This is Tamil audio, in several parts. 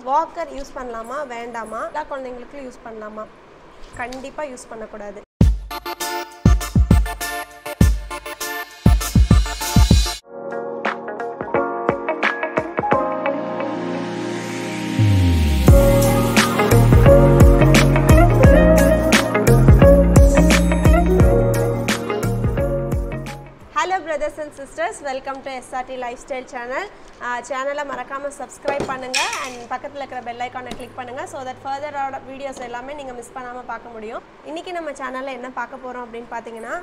வாக்கர் யூஸ் பண்ணலாமா வேண்டாமா எல்லா குழந்தைங்களுக்கும் யூஸ் பண்ணலாமா கண்டிப்பாக யூஸ் பண்ணக்கூடாது hello brothers and sisters welcome to SRT lifestyle channel சேனலை மறக்காமல் சப்ஸ்கிரைப் பண்ணுங்கள் அண்ட் பக்கத்தில் இருக்கிற பெல் ஐக்கானை கிளிக் பண்ணுங்கள் ஸோ தட் ஃபர்தரோட வீடியோஸ் எல்லாமே நீங்கள் மிஸ் பண்ணாமல் பார்க்க முடியும் இன்றைக்கி நம்ம சேனலில் என்ன பார்க்க போகிறோம் அப்படின்னு பார்த்தீங்கன்னா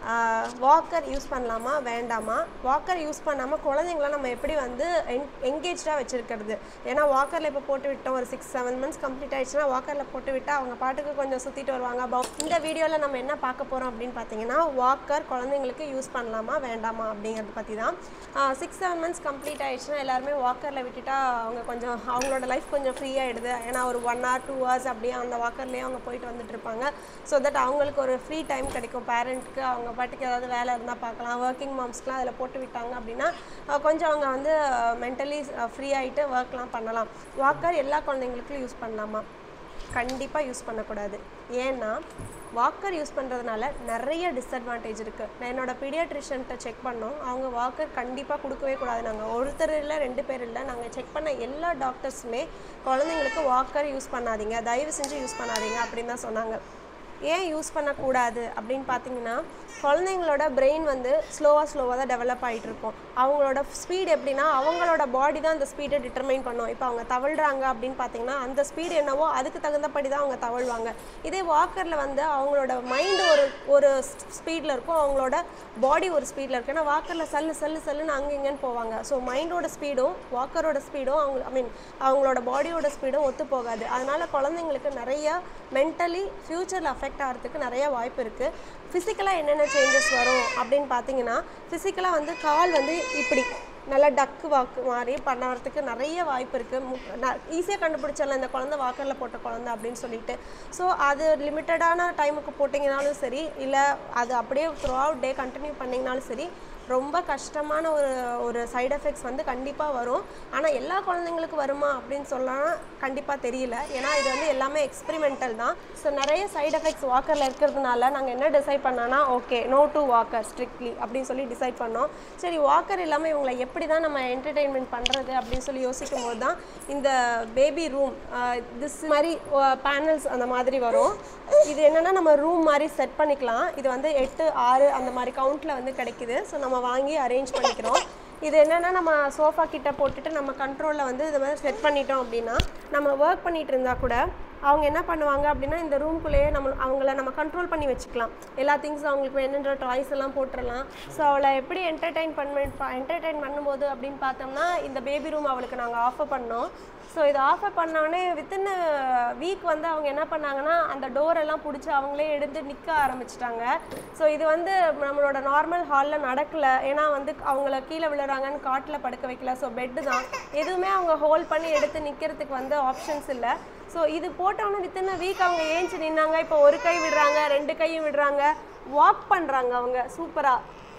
வாக்கர் யூஸ் பண்ணலாமா வேண்டாமா வாக்கர் யூஸ் பண்ணாமல் குழந்தைங்கள நம்ம எப்படி வந்து என் என்கேஜாக வச்சுருக்கிறது ஏன்னா வாக்கரில் இப்போ போட்டு விட்டோம் ஒரு சிக்ஸ் செவன் மந்த்ஸ் கம்ப்ளீட் ஆயிடுச்சுன்னா வாக்கரில் போட்டு விட்டால் அவங்க பாட்டுக்கு கொஞ்சம் சுற்றிட்டு வருவாங்க பவு இந்த வீடியோவில் நம்ம என்ன பார்க்க போகிறோம் அப்படின்னு பார்த்தீங்கன்னா வாக்கர் குழந்தைங்களுக்கு யூஸ் பண்ணலாமா வேண்டாமா அப்படிங்கிறத பற்றி தான் சிக்ஸ் செவன் மந்த்ஸ் கம்ப்ளீட் ஆயிடுச்சுன்னா எல்லாருமே வாக்கரில் விட்டுட்டா அவங்க கொஞ்சம் அவங்களோட லைஃப் கொஞ்சம் ஃப்ரீ ஆகிடுது ஏன்னா ஒரு ஒன் ஹவர் டூ ஹவர்ஸ் அப்படியே அந்த வாக்கர்லேயே அவங்க போயிட்டு வந்துட்டு இருப்பாங்க ஸோ தட் அவங்களுக்கு ஒரு ஃப்ரீ டைம் கிடைக்கும் பேரண்ட்க்கு அவங்க பாட்டுக்கு ஏதாவது வேலை இருந்தால் பார்க்கலாம் ஒர்க்கிங் மாம்ஸ்க்குலாம் அதில் போட்டு விட்டாங்க அப்படின்னா அஹ், கொஞ்சம் அவங்க வந்து மென்டலி ஃப்ரீ ஆகிட்டு ஒர்க்லாம் பண்ணலாம் வாக்கர் எல்லா குழந்தைங்களுக்கும் யூஸ் பண்ணலாமா கண்டிப்பாக யூஸ் பண்ணக்கூடாது ஏன்னா வாக்கர் யூஸ் பண்ணுறதுனால நிறைய டிஸ்அட்வான்டேஜ் இருக்குது நான் என்னோட பீடியாட்ரிஷன்ட்ட செக் பண்ணோம் அவங்க வாக்கர் கண்டிப்பாக கொடுக்கவே கூடாது நாங்கள் ஒருத்தர் இல்லை ரெண்டு பேர் இல்லை நாங்கள் செக் பண்ண எல்லா டாக்டர்ஸுமே குழந்தைங்களுக்கு வாக்கர் யூஸ் பண்ணாதீங்க தயவு செஞ்சு யூஸ் பண்ணாதீங்க அப்படின்னு தான் சொன்னாங்க ஏன் யூஸ் பண்ணக்கூடாது அப்படின்னு பார்த்தீங்கன்னா குழந்தைங்களோட பிரெயின் வந்து ஸ்லோவாக ஸ்லோவாக தான் டெவலப் ஆகிட்டு இருக்கும் அவங்களோட ஸ்பீட் எப்படின்னா அவங்களோட பாடி தான் அந்த ஸ்பீடை டிட்டர்மைன் பண்ணும் இப்போ அவங்க தவழ்கிறாங்க அப்படின்னு பார்த்தீங்கன்னா அந்த ஸ்பீடு என்னவோ அதுக்கு தகுந்தபடி தான் அவங்க தவழ்வாங்க இதே வாக்கரில் வந்து அவங்களோட மைண்டு ஒரு ஒரு ஸ்பீடில் இருக்கும் அவங்களோட பாடி ஒரு ஸ்பீடில் இருக்கும் ஏன்னா வாக்கரில் சல்லு சல்லு சல்லுன்னு அங்கே இங்கேன்னு போவாங்க ஸோ மைண்டோட ஸ்பீடும் வாக்கரோட ஸ்பீடும் அவங்க ஐ மீன் அவங்களோட பாடியோட ஸ்பீடும் ஒத்து போகாது அதனால குழந்தைங்களுக்கு நிறைய மென்டலி ஃப்யூச்சரில் அஃபெக்ட் ஆகிறதுக்கு நிறைய வாய்ப்பு இருக்குது ஃபிசிக்கலாக என்னென்ன சேஞ்சஸ் வரும் அப்படின்னு பார்த்தீங்கன்னா ஃபிசிக்கலாக வந்து கால் வந்து இப்படி நல்லா டக்கு வாக்கு மாதிரி பண்ணறதுக்கு நிறைய வாய்ப்பு இருக்குது ஈஸியாக கண்டுபிடிச்சிடலாம் இந்த குழந்தை வாக்கரில் போட்ட குழந்தை அப்படின்னு சொல்லிட்டு ஸோ அது லிமிட்டடான டைமுக்கு போட்டிங்கனாலும் சரி இல்லை அது அப்படியே த்ரூ அவுட் டே கண்டினியூ பண்ணிங்கனாலும் சரி ரொம்ப கஷ்டமான ஒரு ஒரு சைடு எஃபெக்ட்ஸ் வந்து கண்டிப்பாக வரும் ஆனால் எல்லா குழந்தைங்களுக்கும் வருமா அப்படின்னு சொல்லலாம் கண்டிப்பாக தெரியல ஏன்னா இது வந்து எல்லாமே எக்ஸ்பெரிமெண்டல் தான் ஸோ நிறைய சைடு எஃபெக்ட்ஸ் வாக்கரில் இருக்கிறதுனால நாங்கள் என்ன டிசைட் பண்ணோன்னா okay no to walker strictly அப்படின்னு சொல்லி டிசைட் பண்ணோம் சரி வாக்கர் இல்லாமல் இவங்களை எப்படி தான் நம்ம என்டர்டெயின்மெண்ட் பண்ணுறது அப்படின்னு சொல்லி யோசிக்கும் போது தான் இந்த பேபி ரூம் திஸ் மாதிரி பேனல்ஸ் அந்த மாதிரி வரும் இது என்னென்னா நம்ம ரூம் மாதிரி செட் பண்ணிக்கலாம் இது வந்து எட்டு ஆறு அந்த மாதிரி கவுண்ட்டில் வந்து கிடைக்குது ஸோ நம்ம வாங்கி அரேஞ்ச் பண்ணிக்கிறோம் இது என்னென்னா நம்ம சோஃபா கிட்ட போட்டுட்டு நம்ம கண்ட்ரோலில் வந்து இது மாதிரி செட் பண்ணிட்டோம் அப்படின்னா நம்ம ஒர்க் பண்ணிட்டு இருந்தால் கூட அவங்க என்ன பண்ணுவாங்க அப்படின்னா இந்த ரூம்குள்ளேயே நம்ம அவங்கள நம்ம கண்ட்ரோல் பண்ணி வச்சுக்கலாம் எல்லா திங்ஸும் அவங்களுக்கு வேணுன்ற டாய்ஸ் எல்லாம் போட்டுடலாம் ஸோ அவளை எப்படி என்டர்டெயின் பண்ண என்டர்டெயின் பண்ணும்போது அப்படின்னு பார்த்தோம்னா இந்த பேபி ரூம் அவளுக்கு நாங்கள் ஆஃபர் பண்ணோம் ஸோ இதை ஆஃபர் பண்ணோடனே வித்தின் வீக் வந்து அவங்க என்ன பண்ணாங்கன்னா அந்த டோர் எல்லாம் பிடிச்சி அவங்களே எடுத்து நிற்க ஆரம்பிச்சிட்டாங்க ஸோ இது வந்து நம்மளோட நார்மல் ஹாலில் நடக்கல ஏன்னா வந்து அவங்கள கீழே விழுறாங்கன்னு காட்டில் படுக்க வைக்கல ஸோ பெட்டு தான் எதுவுமே அவங்க ஹோல்ட் பண்ணி எடுத்து நிற்கிறதுக்கு வந்து ஆப்ஷன்ஸ் இல்லை ஸோ இது போட்டோன்னே வித்தின் வீக் அவங்க ஏஞ்சி நின்னாங்க இப்போ ஒரு கை விடுறாங்க ரெண்டு கையும் விடுறாங்க வாக் பண்ணுறாங்க அவங்க சூப்பராக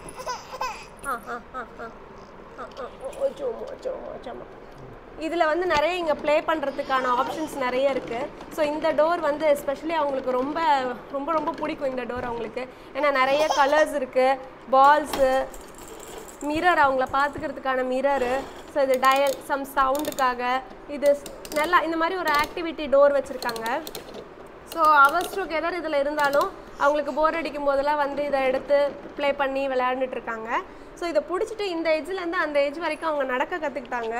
ஆ ஆ ஆ ஆ ஆ ஆ ஓ சோமோ சோமோ சோமோ இதில் வந்து நிறைய இங்கே ப்ளே பண்ணுறதுக்கான ஆப்ஷன்ஸ் நிறைய இருக்குது ஸோ இந்த டோர் வந்து எஸ்பெஷலி அவங்களுக்கு ரொம்ப ரொம்ப ரொம்ப பிடிக்கும் இந்த டோர் அவங்களுக்கு ஏன்னா நிறைய கலர்ஸ் இருக்குது பால்ஸு மிரர் அவங்கள பார்த்துக்கிறதுக்கான மிரரு ஸோ இது டயல் சம் சவுண்டுக்காக இது நல்லா இந்த மாதிரி ஒரு ஆக்டிவிட்டி டோர் வச்சுருக்காங்க ஸோ அவர்ஸ் டுகெதர் இதில் இருந்தாலும் அவங்களுக்கு போர் அடிக்கும் போதெல்லாம் வந்து இதை எடுத்து ப்ளே பண்ணி விளையாண்டுட்டு இருக்காங்க ஸோ இதை பிடிச்சிட்டு இந்த எஜ்ஜிலேருந்து அந்த எஜ் வரைக்கும் அவங்க நடக்க கற்றுக்கிட்டாங்க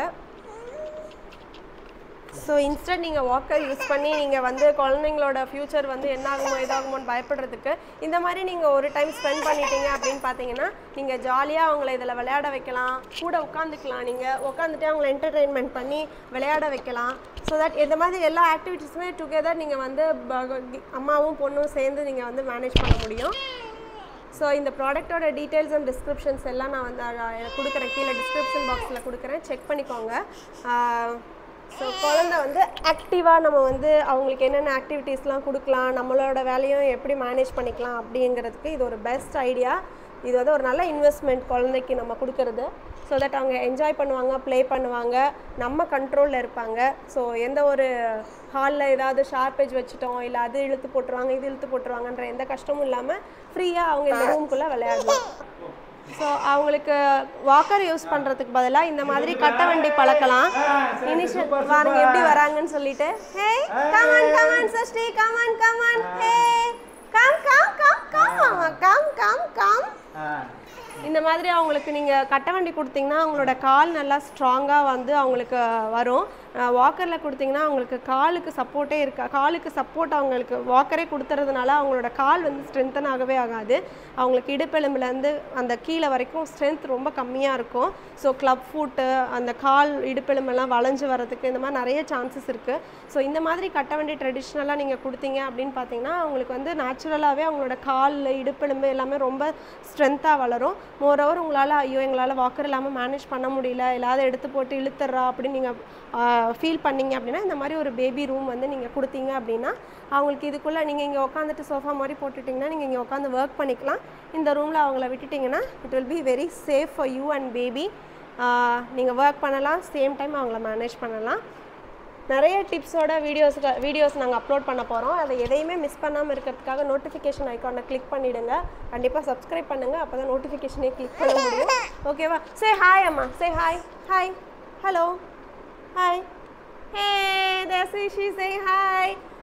ஸோ இன்ஸ்டன்ட் நீங்கள் வாக்கர் யூஸ் பண்ணி நீங்கள் வந்து குழந்தைங்களோட ஃப்யூச்சர் வந்து என்ன ஆகுமோ இதாகுமோன்னு பயப்படுறதுக்கு இந்த மாதிரி நீங்கள் ஒரு டைம் ஸ்பெண்ட் பண்ணிட்டீங்க அப்படின்னு பார்த்தீங்கன்னா நீங்கள் ஜாலியாக அவங்கள இதில் விளையாட வைக்கலாம் கூட உட்காந்துக்கலாம் நீங்கள் உட்காந்துட்டே அவங்கள என்டர்டெயின்மெண்ட் பண்ணி விளையாட வைக்கலாம் ஸோ தட் இந்த மாதிரி எல்லா ஆக்டிவிட்டீஸுமே டுகெதர் நீங்கள் வந்து ப- அம்மாவும் பொண்ணும் சேர்ந்து நீங்கள் வந்து மேனேஜ் பண்ண முடியும் ஸோ இந்த ப்ராடக்ட்டோட டீட்டெயில்ஸ் அண்ட் டிஸ்கிரிப்ஷன்ஸ் எல்லாம் நான் வந்து அஹ், கொடுக்குறேன் கீழே டிஸ்கிரிப்ஷன் பாக்ஸில் கொடுக்குறேன் செக் பண்ணிக்கோங்க ஸோ குழந்தை வந்து ஆக்டிவாக நம்ம வந்து அவங்களுக்கு என்னென்ன ஆக்டிவிட்டீஸ்லாம் கொடுக்கலாம் நம்மளோட வேலையும் எப்படி மேனேஜ் பண்ணிக்கலாம் அப்படிங்கிறதுக்கு இது ஒரு பெஸ்ட் ஐடியா இது வந்து ஒரு நல்ல இன்வெஸ்ட்மெண்ட் குழந்தைக்கு நம்ம கொடுக்கறது ஸோ தட் அவங்க என்ஜாய் பண்ணுவாங்க ப்ளே பண்ணுவாங்க நம்ம கண்ட்ரோலில் இருப்பாங்க ஸோ எந்த ஒரு ஹாலில் ஏதாவது ஷார்பேஜ் வச்சுட்டோம் இல்லை அது இழுத்து போட்டுருவாங்க இது இழுத்து போட்டுருவாங்கன்ற எந்த கஷ்டமும் இல்லாமல் ஃப்ரீயாக அவங்க இந்த ரூம்குள்ளே விளையாடலாம் ஸோ அவங்களுக்கு வாக்கர் யூஸ் பண்ணுறதுக்கு பதிலாக இந்த மாதிரி கட்ட வண்டி பழக்கலாம் இனிஷியல் பாருங்க எப்படி வராங்கன்னு சொல்லிட்டு hey come on come on Sashti come on come on hey come come come come come come come இந்த மாதிரி அவங்களுக்கு நீங்கள் கட்ட வண்டி கொடுத்தீங்கன்னா அவங்களோட கால் நல்லா ஸ்ட்ராங்காக வந்து அவங்களுக்கு வரும் வாக்கரில் கொடுத்தீங்கன்னா அவங்களுக்கு காலுக்கு சப்போர்ட்டே இருக்கா காலுக்கு சப்போர்ட் அவங்களுக்கு வாக்கரே கொடுத்துறதுனால அவங்களோட கால் வந்து ஸ்ட்ரென்தன் ஆகவே ஆகாது அவங்களுக்கு இடுப்பெலும்புலேருந்து அந்த கீழே வரைக்கும் ஸ்ட்ரென்த் ரொம்ப கம்மியாக இருக்கும் ஸோ கிளப் ஃபுட்டு அந்த கால் இடுப்பெலும்பெல்லாம் வளைஞ்சு வரதுக்கு இந்த மாதிரி நிறைய சான்சஸ் இருக்குது ஸோ இந்த மாதிரி கட்ட வண்டி ட்ரெடிஷ்னலாக நீங்கள் கொடுத்தீங்க அப்படின்னு பார்த்தீங்கன்னா அவங்களுக்கு வந்து நேச்சுரலாகவே அவங்களோட கால் இடுப்பெலும்பு எல்லாமே ரொம்ப ஸ்ட்ரென்த்தாக வளரும் மோரோவர் உங்களால் ஐயோ எங்களால் வாக்கர் இல்லாமல் மேனேஜ் பண்ண முடியல எல்லாரும் எடுத்து போட்டு இழுத்துறா அப்படின்னு நீங்கள் ஃபீல் பண்ணீங்க அப்படின்னா இந்த மாதிரி ஒரு பேபி ரூம் வந்து நீங்கள் கொடுத்தீங்க அப்படின்னா அவங்களுக்கு இதுக்குள்ளே நீங்கள் இங்கே உட்காந்துட்டு சோஃபா மாதிரி போட்டுட்டிங்கன்னா நீங்கள் இங்கே உட்காந்து ஒர்க் பண்ணிக்கலாம் இந்த ரூமில் அவங்கள விட்டுட்டிங்கன்னா it will be very safe for you and baby நீங்கள் ஒர்க் பண்ணலாம் சேம் டைம் அவங்கள மேனேஜ் பண்ணலாம் நிறைய டிப்ஸோட வீடியோஸ் வீடியோஸ் நாங்கள் அப்லோட் பண்ண போகிறோம் அதை எதையுமே மிஸ் பண்ணாமல் இருக்கிறதுக்காக நோட்டிஃபிகேஷன் ஐக்கானை கிளிக் பண்ணிவிடுங்க கண்டிப்பாக சப்ஸ்கிரைப் பண்ணுங்கள் அப்போ தான் நோட்டிஃபிகேஷனே கிளிக் பண்ண முடியும் ஓகேவா சே ஹாய் அம்மா say hi hi hello hi hey தேசி ஷி சே ஹாய்